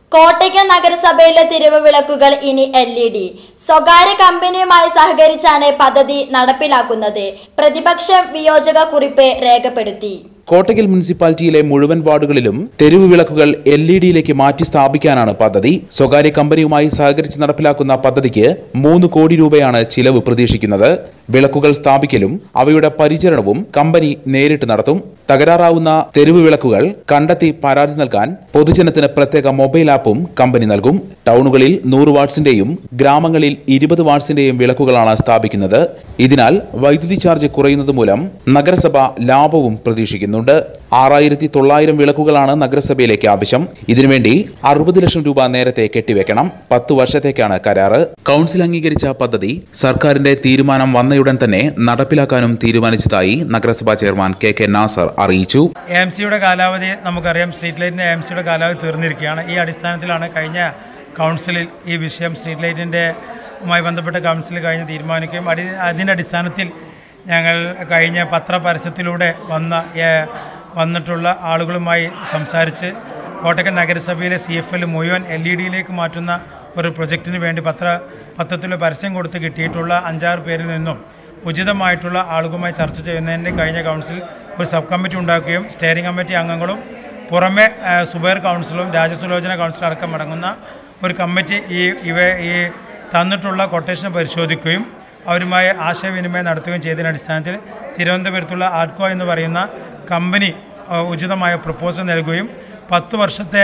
കോട്ടയ്ക്കൽ നഗരസഭയിലെ തിരിവ് വിളക്കുകൾ ഇനി എൽ ഇ ഡി സ്വകാര്യ കമ്പനിയുമായി സഹകരിച്ചാണ് പദ്ധതി നടപ്പിലാക്കുന്നത് പ്രതിപക്ഷം വിയോജക കുറിപ്പ് രേഖപ്പെടുത്തി കോട്ടയ്ക്കൽ മുനിസിപ്പാലിറ്റിയിലെ മുഴുവൻ വാർഡുകളിലും തെരുവ് വിളക്കുകൾ എൽ ഇ ഡിയിലേക്ക് മാറ്റി സ്ഥാപിക്കാനാണ് പദ്ധതി സ്വകാര്യ കമ്പനിയുമായി സഹകരിച്ച് നടപ്പിലാക്കുന്ന പദ്ധതിക്ക് മൂന്ന് കോടി രൂപയാണ് ചിലവ് പ്രതീക്ഷിക്കുന്നത് വിളക്കുകൾ സ്ഥാപിക്കലും അവയുടെ പരിചരണവും കമ്പനി നേരിട്ട് നടത്തും തകരാറാവുന്ന തെരുവ് വിളക്കുകൾ കണ്ടെത്തി പരാതി നൽകാൻ പൊതുജനത്തിന് പ്രത്യേക മൊബൈൽ ആപ്പും കമ്പനി നൽകും ടൗണുകളിൽ നൂറ് വാട്സിന്റെയും ഗ്രാമങ്ങളിൽ ഇരുപത് വാട്സിന്റെയും വിളക്കുകളാണ് സ്ഥാപിക്കുന്നത് ഇതിനാൽ വൈദ്യുതി ചാർജ് കുറയുന്നത് മൂലം നഗരസഭ ലാഭവും പ്രതീക്ഷിക്കുന്നുണ്ട് ആറായിരത്തി തൊള്ളായിരം വിളക്കുകളാണ് നഗരസഭയിലേക്ക് ആവശ്യം ഇതിനുവേണ്ടി അറുപത് ലക്ഷം രൂപ നേരത്തെ കെട്ടിവെക്കണം പത്ത് വർഷത്തേക്കാണ് കരാറ് കൗൺസിൽ അംഗീകരിച്ച പദ്ധതി സർക്കാരിന്റെ തീരുമാനം വന്നയുടൻ തന്നെ നടപ്പിലാക്കാനും തീരുമാനിച്ചതായി നഗരസഭാ ചെയർമാൻ കെ കെ നാസർ അറിയിച്ചു എ എം സിയുടെ കാലാവധി നമുക്കറിയാം സ്ട്രീറ്റ് ലൈറ്റിൻ്റെ എ എം സിയുടെ കാലാവധി തീർന്നിരിക്കുകയാണ് ഈ അടിസ്ഥാനത്തിലാണ് കഴിഞ്ഞ കൗൺസിലിൽ ഈ വിഷയം സ്ട്രീറ്റ് ലൈറ്റിൻ്റെ മായി ബന്ധപ്പെട്ട കൗൺസിൽ കഴിഞ്ഞ് തീരുമാനിക്കുകയും അടി അതിൻ്റെ അടിസ്ഥാനത്തിൽ ഞങ്ങൾ കഴിഞ്ഞ പത്രപരസ്യത്തിലൂടെ വന്ന ഏ, വന്നിട്ടുള്ള ആളുകളുമായി സംസാരിച്ച് കോട്ടക്കൽ നഗരസഭയിലെ സി എഫ് എൽ മുഴുവൻ എൽ ഇ ഡിയിലേക്ക് മാറ്റുന്ന ഒരു പ്രൊജക്റ്റിന് വേണ്ടി പത്ര പത്രത്തിൽ പരസ്യം കൊടുത്ത് കിട്ടിയിട്ടുള്ള അഞ്ചാറ് പേരിൽ നിന്നും ഉചിതമായിട്ടുള്ള ആളുകളുമായി ചർച്ച ചെയ്യുന്നതിൻ്റെ കഴിഞ്ഞ കൗൺസിൽ ഒരു സബ് കമ്മിറ്റി ഉണ്ടാക്കുകയും സ്റ്റിയറിംഗ് കമ്മിറ്റി അംഗങ്ങളും പുറമെ ആ, സുബൈർ കൗൺസിലും രാജസുലോചന കൗൺസിലും അടക്കം അടങ്ങുന്ന ഒരു കമ്മിറ്റി ഈ ഇവ ഈ തന്നിട്ടുള്ള കൊട്ടേഷൻ പരിശോധിക്കുകയും അവരുമായി ആശയവിനിമയം നടത്തുകയും ചെയ്തതിൻ്റെ അടിസ്ഥാനത്തിൽ തിരുവനന്തപുരത്തുള്ള ആർക്കോ എന്ന് പറയുന്ന കമ്പനി ആ, ഉചിതമായ പ്രപ്പോസൽ നൽകുകയും പത്ത് വർഷത്തെ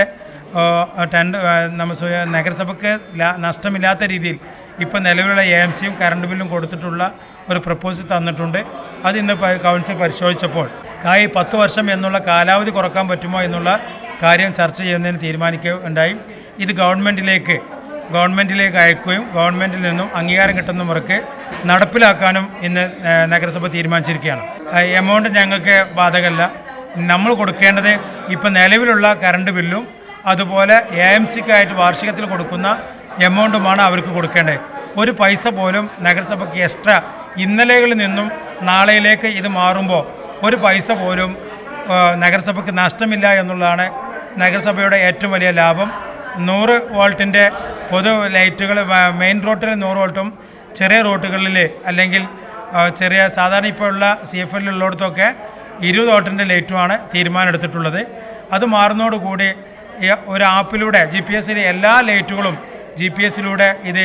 ടെൻഡർ നമ്മൾ സ്വയ- നഗരസഭയ്ക്ക് ലാ- നഷ്ടമില്ലാത്ത രീതിയിൽ ഇപ്പോൾ നിലവിലുള്ള എ എം സിയും കറണ്ട് ബില്ലും കൊടുത്തിട്ടുള്ള ഒരു പ്രപ്പോസൽ തന്നിട്ടുണ്ട് അത് ഇന്ന് പ- കൗൺസിൽ പരിശോധിച്ചപ്പോൾ കായി പത്ത് വർഷം എന്നുള്ള കാലാവധി കുറക്കാൻ പറ്റുമോ എന്നുള്ള കാര്യം ചർച്ച ചെയ്യുന്നതിന് തീരുമാനിക്കുകയുണ്ടായി ഇത് ഗവൺമെൻറ്റിലേക്ക് ഗവൺമെൻറ്റിലേക്ക് അയക്കുകയും ഗവൺമെൻറ്റിൽ നിന്നും അംഗീകാരം കിട്ടുന്ന മുറയ്ക്ക് നടപ്പിലാക്കാനും ഇന്ന് ഏഹ്, നഗരസഭ തീരുമാനിച്ചിരിക്കുകയാണ് ആ എമൗണ്ട് ഞങ്ങൾക്ക് ബാധകമല്ല നമ്മൾ കൊടുക്കേണ്ടത് ഇപ്പം നിലവിലുള്ള കറണ്ട് ബില്ലും അതുപോലെ എ എം സിക്കായിട്ട് വാർഷികത്തിൽ കൊടുക്കുന്ന എമൗണ്ടുമാണ് അവർക്ക് കൊടുക്കേണ്ടത് ഒരു പൈസ പോലും നഗരസഭയ്ക്ക് എക്സ്ട്രാ ഇന്നലെകളിൽ നിന്നും നാളെയിലേക്ക് ഇത് മാറുമ്പോൾ ഒരു പൈസ പോലും ആ, നഗരസഭയ്ക്ക് നഷ്ടമില്ല എന്നുള്ളതാണ് നഗരസഭയുടെ ഏറ്റവും വലിയ ലാഭം നൂറ് വോൾട്ടിൻ്റെ പൊതു ലൈറ്റുകൾ മെയിൻ റോട്ടിൽ നൂറ് വോൾട്ടും ചെറിയ റോട്ടുകളിൽ അല്ലെങ്കിൽ ആ, ചെറിയ സാധാരണ ഇപ്പോൾ ഉള്ള സി എഫ് എല്ലുള്ളിടത്തൊക്കെ ഇരുപത് വോൾട്ടിൻ്റെ ലൈറ്റുമാണ് തീരുമാനം എടുത്തിട്ടുള്ളത് അത് മാറുന്നതോടുകൂടി ഈ ഒരു ആപ്പിലൂടെ ജി പി എസിലെ എല്ലാ ലൈറ്റുകളും ജി പി എസിലൂടെ ഇത്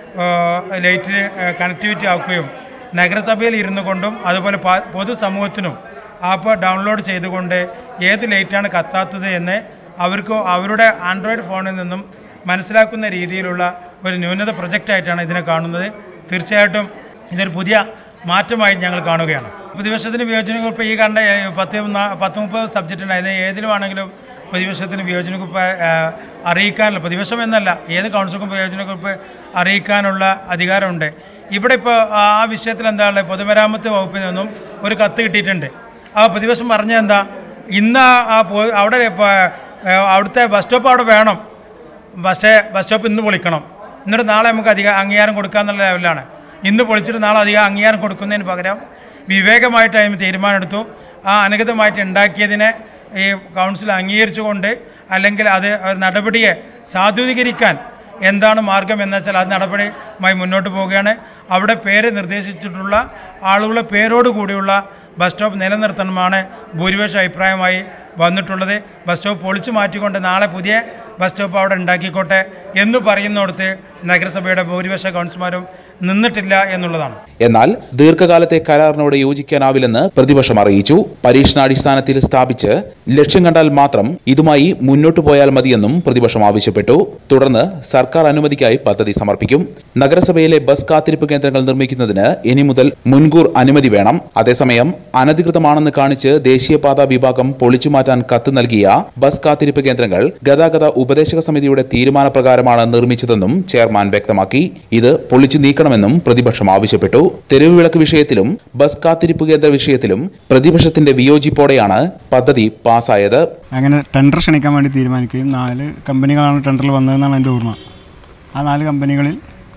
ലൈറ്റിന് കണക്ടിവിറ്റി ആക്കുകയും നഗരസഭയിൽ ഇരുന്നു കൊണ്ടും അതുപോലെ പ- പൊതുസമൂഹത്തിനും ആപ്പ് ഡൗൺലോഡ് ചെയ്തുകൊണ്ട് ഏത് ലൈറ്റാണ് കത്താത്തത് എന്ന് അവർക്ക് അവരുടെ ആൻഡ്രോയിഡ് ഫോണിൽ നിന്നും മനസ്സിലാക്കുന്ന രീതിയിലുള്ള ഒരു ന്യൂനത പ്രൊജക്റ്റായിട്ടാണ് ഇതിനെ കാണുന്നത് തീർച്ചയായിട്ടും ഇതൊരു പുതിയ മാറ്റമായി ഞങ്ങൾ കാണുകയാണ് പ്രതിപക്ഷത്തിന് വിയോജനക്കുറിപ്പ് ഈ കണ്ട ഏ, പത്ത് നാ- പത്ത് മുപ്പത് സബ്ജക്റ്റ് ഉണ്ടായിരുന്നു ഏതിലുമാണെങ്കിലും പ്രതിപക്ഷത്തിന് വിയോജനക്കുറിപ്പ് ആ, അറിയിക്കാനുള്ള പ്രതിപക്ഷം എന്നല്ല ഏത് കൗൺസിൽക്കും വിയോജനക്കുറിപ്പ് അറിയിക്കാനുള്ള അധികാരമുണ്ട് ഇവിടെ ഇപ്പോൾ ആ വിഷയത്തിൽ എന്താ ഉള്ളത് പൊതുമരാമത്ത് വകുപ്പിൽ നിന്നും ഒരു കത്ത് കിട്ടിയിട്ടുണ്ട് ആ പ്രതിപക്ഷം പറഞ്ഞത് എന്താ ഇന്ന് ആ- ആ പോ- അവിടെ ഇപ്പോൾ അവിടുത്തെ ബസ് സ്റ്റോപ്പ് അവിടെ വേണം പക്ഷേ ബസ് സ്റ്റോപ്പ് ഇന്ന് പൊളിക്കണം എന്നിട്ട് നാളെ നമുക്ക് അധിക അംഗീകാരം കൊടുക്കാന്നുള്ള ലെവലിലാണ് ഇന്ന് പൊളിച്ചിട്ട് നാളെ അധികം അംഗീകാരം കൊടുക്കുന്നതിന് പകരം വിവേകമായിട്ട് അതിന് തീരുമാനമെടുത്തു ആ അനധികൃതമായിട്ട് ഉണ്ടാക്കിയതിനെ ഈ കൗൺസിൽ അംഗീകരിച്ചുകൊണ്ട് അല്ലെങ്കിൽ അത് ഒരു നടപടിയെ സാധൂകരിക്കാൻ എന്താണ് മാർഗം എന്ന് വെച്ചാൽ അത് നടപടിയുമായി മുന്നോട്ട് പോവുകയാണ് അവിടെ പേര് നിർദ്ദേശിച്ചിട്ടുള്ള ആളുകളുടെ പേരോട് കൂടിയുള്ള ബസ് സ്റ്റോപ്പ് നിലനിർത്തണമാണ് ഭൂരിപക്ഷ അഭിപ്രായമായി വന്നിട്ടുള്ളത് ബസ് സ്റ്റോപ്പ് പൊളിച്ചു മാറ്റിക്കൊണ്ട് നാളെ പുതിയ ബസ് സ്റ്റോപ്പ് അവിടെ ഉണ്ടാക്കിക്കോട്ടെ എന്ന് പറയുന്നിടത്ത് നഗരസഭയുടെ ഭൂരിപക്ഷ കൗൺസിലർമാരും നിന്നിട്ടില്ല എന്നുള്ളതാണ് എന്നാൽ ദീർഘകാലത്തെ കരാറിനോട് യോജിക്കാനാവില്ലെന്ന് പ്രതിപക്ഷം അറിയിച്ചു പരീക്ഷണാടിസ്ഥാനത്തിൽ സ്ഥാപിച്ച് ലക്ഷ്യം കണ്ടാൽ മാത്രം ഇതുമായി മുന്നോട്ടു പോയാൽ മതിയെന്നും പ്രതിപക്ഷം ആവശ്യപ്പെട്ടു തുടർന്ന് സർക്കാർ അനുമതിക്കായി പദ്ധതി സമർപ്പിക്കും നഗരസഭയിലെ ബസ് കാത്തിരിപ്പ് കേന്ദ്രങ്ങൾ നിർമ്മിക്കുന്നതിന് ഇനി മുതൽ മുൻകൂർ അനുമതി വേണം അതേസമയം അനധികൃതമാണെന്ന് കാണിച്ച് ദേശീയപാത വിഭാഗം പൊളിച്ചുമാറ്റാൻ കത്ത് നൽകിയ ബസ് കാത്തിരിപ്പ് കേന്ദ്രങ്ങൾ ഗതാഗത ഉപദേശക സമിതിയുടെ തീരുമാനപ്രകാരമാണ് നിർമ്മിച്ചതെന്നും ചെയർമാൻ വ്യക്തമാക്കി ഇത് പൊളിച്ചു നീക്കണമെന്നും പ്രതിപക്ഷം ആവശ്യപ്പെട്ടു തെരുവ് വിളക്ക് വിഷയത്തിലും ബസ് കാത്തിരിപ്പ് കേന്ദ്ര വിഷയത്തിലും പ്രതിപക്ഷത്തിന്റെ വിയോജിപ്പോടെയാണ് പദ്ധതി പാസ്സായത് അങ്ങനെ ടെൻഡർ ക്ഷണിക്കാൻ വേണ്ടി തീരുമാനിക്കുകയും നാല് കമ്പനികളാണ് ടെൻഡറിൽ വന്നതെന്നാണ് എൻ്റെ ഓർമ്മ ആ നാല് കമ്പനികളിൽ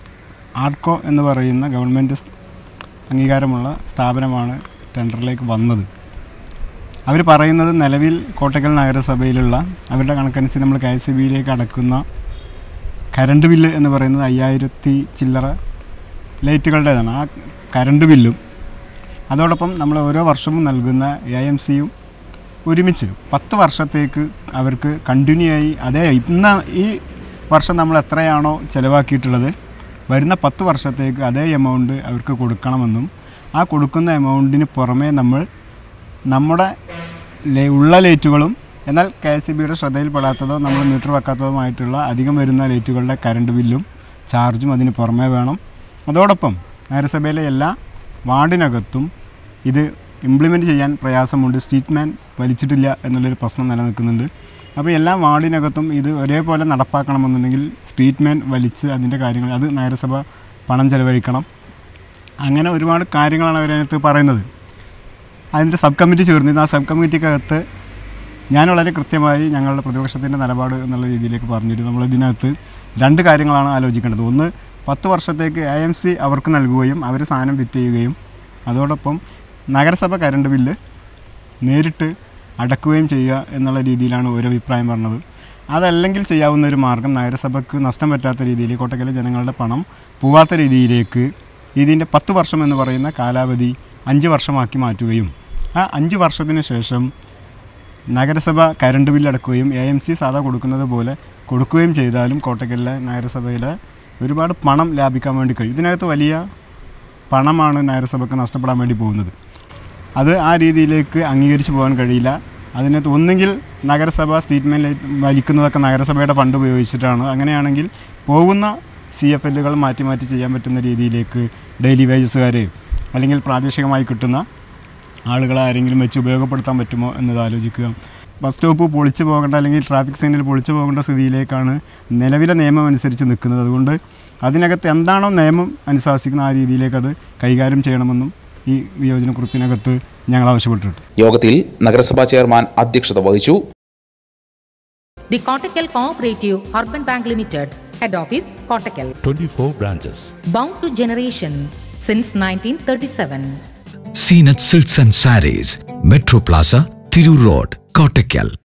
ആഡ്കോ എന്ന് പറയുന്ന ഗവൺമെൻറ് സ് അംഗീകാരമുള്ള സ്ഥാപനമാണ് ടെൻഡറിലേക്ക് വന്നത് അവർ പറയുന്നത് നിലവിൽ കോട്ടക്കൽ നഗരസഭയിലുള്ള അവരുടെ കണക്കനുസരിച്ച് നമ്മൾ കെ എസ് സി ബിയിലേക്ക് അടക്കുന്ന കറണ്ട് ബില്ല് എന്ന് പറയുന്നത് അയ്യായിരത്തി ചില്ലറ ലൈറ്റുകളുടേതാണ് ആ കറണ്ട് ബില്ലും അതോടൊപ്പം നമ്മൾ ഓരോ വർഷവും നൽകുന്ന എ എം സിയും ഒരുമിച്ച് പത്ത് വർഷത്തേക്ക് അവർക്ക് കണ്ടിന്യൂ ആയി അതേ ഇന്ന് ഈ വർഷം നമ്മൾ എത്രയാണോ ചിലവാക്കിയിട്ടുള്ളത് വരുന്ന പത്ത് വർഷത്തേക്ക് അതേ എമൗണ്ട് അവർക്ക് കൊടുക്കണമെന്നും ആ കൊടുക്കുന്ന എമൗണ്ടിന് പുറമേ നമ്മൾ നമ്മുടെ ലേ- ഉള്ള ലൈറ്റുകളും എന്നാൽ കെ എസ് സി ബിയുടെ ശ്രദ്ധയിൽപ്പെടാത്തതോ നമ്മൾ മീറ്റർ വെക്കാത്തതുമായിട്ടുള്ള അധികം വരുന്ന ലൈറ്റുകളുടെ കറണ്ട് ബില്ലും ചാർജും അതിന് പുറമേ വേണം അതോടൊപ്പം നഗരസഭയിലെ എല്ലാ വാർഡിനകത്തും ഇത് ഇംപ്ലിമെൻറ്റ് ചെയ്യാൻ പ്രയാസമുണ്ട് സ്ട്രീറ്റ് മാൻ വലിച്ചിട്ടില്ല എന്നുള്ളൊരു പ്രശ്നം നിലനിൽക്കുന്നുണ്ട് അപ്പോൾ എല്ലാ വാർഡിനകത്തും ഇത് ഒരേപോലെ നടപ്പാക്കണമെന്നുണ്ടെങ്കിൽ സ്ട്രീറ്റ് മാൻ വലിച്ച് അതിൻ്റെ കാര്യങ്ങൾ അത് നഗരസഭ പണം ചെലവഴിക്കണം അങ്ങനെ ഒരുപാട് കാര്യങ്ങളാണ് അവരതിനകത്ത് പറയുന്നത് അതിൻ്റെ സബ് കമ്മിറ്റി ചേർന്നിരുന്നു ആ സബ് കമ്മിറ്റിക്കകത്ത് ഞാൻ വളരെ കൃത്യമായി ഞങ്ങളുടെ പ്രതിപക്ഷത്തിൻ്റെ നിലപാട് എന്നുള്ള രീതിയിലേക്ക് പറഞ്ഞിരുന്നു നമ്മളിതിനകത്ത് രണ്ട് കാര്യങ്ങളാണ് ആലോചിക്കേണ്ടത് ഒന്ന് പത്ത് വർഷത്തേക്ക് എ എം സി അവർക്ക് നൽകുകയും അവർ സാധനം ഫിറ്റ് ചെയ്യുകയും അതോടൊപ്പം നഗരസഭ കരണ്ട് ബില്ല് നേരിട്ട് അടക്കുകയും ചെയ്യുക എന്നുള്ള രീതിയിലാണ് ഒരു അഭിപ്രായം പറഞ്ഞത് അതല്ലെങ്കിൽ ചെയ്യാവുന്ന ഒരു മാർഗം നഗരസഭയ്ക്ക് നഷ്ടം പറ്റാത്ത രീതിയിൽ കോട്ടക്കലെ ജനങ്ങളുടെ പണം പോവാത്ത രീതിയിലേക്ക് ഇതിൻ്റെ പത്ത് വർഷം എന്ന് പറയുന്ന കാലാവധി അഞ്ച് വർഷമാക്കി മാറ്റുകയും ആ അഞ്ച് വർഷത്തിന് ശേഷം നഗരസഭ കരണ്ട് ബില്ല് അടക്കുകയും എ എം സി സാധാ കൊടുക്കുന്നത് പോലെ കൊടുക്കുകയും ചെയ്താലും കോട്ടക്കലിലെ നഗരസഭയിലെ ഒരുപാട് പണം ലാഭിക്കാൻ വേണ്ടി കഴിയും ഇതിനകത്ത് വലിയ പണമാണ് നഗരസഭയ്ക്ക് നഷ്ടപ്പെടാൻ വേണ്ടി പോകുന്നത് അത് ആ രീതിയിലേക്ക് അംഗീകരിച്ച് പോകാൻ കഴിയില്ല അതിനകത്ത് ഒന്നുകിൽ നഗരസഭ സ്റ്റേറ്റ്മെൻറ്റ് വലിക്കുന്നതൊക്കെ നഗരസഭയുടെ ഫണ്ട് ഉപയോഗിച്ചിട്ടാണ് അങ്ങനെയാണെങ്കിൽ പോകുന്ന സി എഫ് എല്ലുകൾ മാറ്റി മാറ്റി ചെയ്യാൻ പറ്റുന്ന രീതിയിലേക്ക് ഡെയിലി വേജസുകാരെ അല്ലെങ്കിൽ പ്രാദേശികമായി കിട്ടുന്ന ആളുകളെ ആരെങ്കിലും വെച്ച് ഉപയോഗപ്പെടുത്താൻ പറ്റുമോ എന്നത് ആലോചിക്കുക ബസ് സ്റ്റോപ്പ് പൊളിച്ചു പോകേണ്ട അല്ലെങ്കിൽ ട്രാഫിക് സിഗ്നൽ പൊളിച്ചു പോകേണ്ട സ്ഥിതിയിലേക്കാണ് നിലവിലെ നിയമം അനുസരിച്ച് നിൽക്കുന്നത് അതുകൊണ്ട് അതിനകത്ത് എന്താണോ നിയമം അനുശാസിക്കുന്ന ആ രീതിയിലേക്ക് അത് കൈകാര്യം ചെയ്യണമെന്നും ഈ വിയോജനക്കുറിപ്പിനകത്ത് ഞങ്ങൾ ആവശ്യപ്പെട്ടിട്ടുണ്ട് യോഗത്തിൽ നഗരസഭാ ചെയർമാൻ അധ്യക്ഷത വഹിച്ചു The Kottakkal Cooperative Urban Bank Limited, Head Office, Kottakkal. 24 branches. Bound to generation since 1937. Seen at Silks and Saris, Metro Plaza, Thiru Road, Kottakkal.